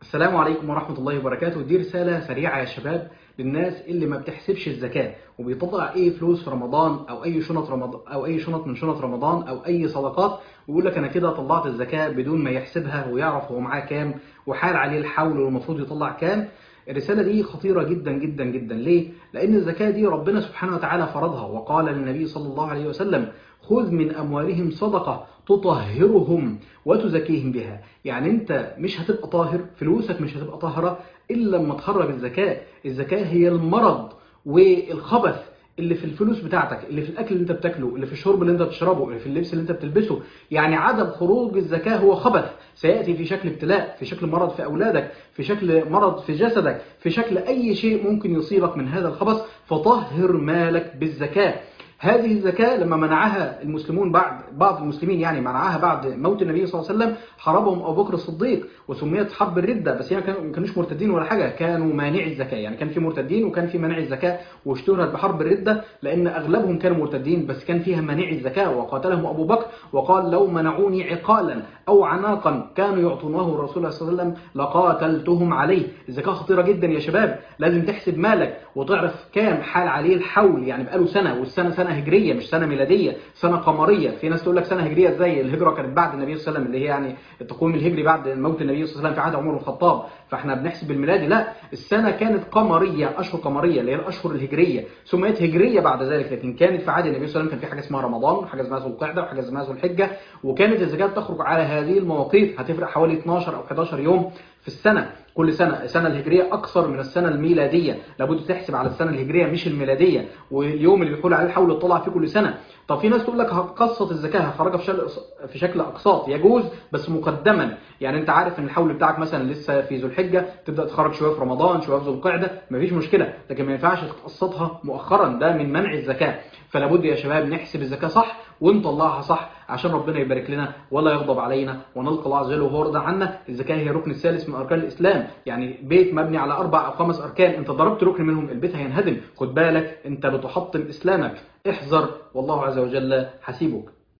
السلام عليكم ورحمة الله وبركاته دي رسالة سريعة يا شباب للناس اللي ما بتحسبش الزكاة وبيطلع اي فلوس في رمضان او اي شنط رمضان او اي شنط من شنط رمضان او اي صدقات ويقول لك انا كده طلعت الزكاة بدون ما يحسبها ويعرف هو معاه كام وحال عليه الحول والمفروض يطلع كام الرسالة دي خطيرة جدا جدا جدا ليه؟ لأن الزكاة دي ربنا سبحانه وتعالى فرضها وقال للنبي صلى الله عليه وسلم خذ من أموالهم صدقة تطهرهم وتزكيهم بها يعني أنت مش هتبقى طاهر فلوسك مش هتبقى طاهرة إلا لما تخرج الزكاة الزكاة هي المرض والخبث اللي في الفلوس بتاعتك اللي في الاكل اللي انت بتاكله اللي في الشرب اللي انت بتشربه اللي في اللبس اللي انت بتلبسه يعني عدم خروج الزكاه هو خبث سياتي في شكل ابتلاء في شكل مرض في اولادك في شكل مرض في جسدك في شكل اي شيء ممكن يصيبك من هذا الخبث فطهر مالك بالزكاه هذه الزكاة لما منعها المسلمون بعد بعض المسلمين يعني منعها بعد موت النبي صلى الله عليه وسلم حاربهم أبو بكر الصديق وسميت حرب الردة بس يعني ما كانوش مرتدين ولا حاجة كانوا مانعي الزكاة يعني كان في مرتدين وكان في مانعي الزكاة واشتهرت بحرب الردة لأن أغلبهم كانوا مرتدين بس كان فيها مانعي الزكاة وقاتلهم أبو بكر وقال لو منعوني عقالا أو عناقا كانوا يعطونه الرسول صلى الله عليه وسلم لقاتلتهم عليه الزكاة خطيرة جدا يا شباب لازم تحسب مالك وتعرف كام حال عليه الحول يعني بقاله سنة والسنة سنة هجرية مش سنة ميلادية سنة قمرية في ناس تقول لك سنة هجرية ازاي الهجرة كانت بعد النبي صلى الله عليه وسلم اللي هي يعني التقويم الهجري بعد موت النبي صلى الله عليه وسلم في عهد عمر الخطاب فاحنا بنحسب الميلادي لا السنة كانت قمرية أشهر قمرية اللي هي الأشهر الهجرية سميت هجرية بعد ذلك لكن كانت في عهد النبي صلى الله عليه وسلم كان في حاجة اسمها رمضان وحاجة اسمها ذو القعدة وحاجة اسمها ذو الحجة وكانت الزكاة تخرج على هذه المواقيت هتفرق حوالي 12 أو 11 يوم في السنة كل سنة السنة الهجرية أكثر من السنة الميلادية لابد تحسب على السنة الهجرية مش الميلادية واليوم اللي بيقول عليه الحول تطلع فيه كل سنة طب في ناس تقول لك هقسط الزكاة هخرجها في في شكل أقساط يجوز بس مقدما يعني أنت عارف إن الحول بتاعك مثلا لسه في ذو الحجة تبدأ تخرج شوية في رمضان شوية في ذو القعدة مفيش مشكلة لكن ما ينفعش تقسطها مؤخرا ده من منع الزكاة فلا بد يا شباب نحسب الزكاة صح ونطلعها صح عشان ربنا يبارك لنا ولا يغضب علينا ونلقى الله عز وجل وهو راضي عنا الزكاة هي الركن الثالث من أركان الإسلام يعني بيت مبني على أربع أو خمس أركان أنت ضربت ركن منهم البيت هينهدم خد بالك أنت بتحطم إسلامك احذر والله عز وجل حسيبك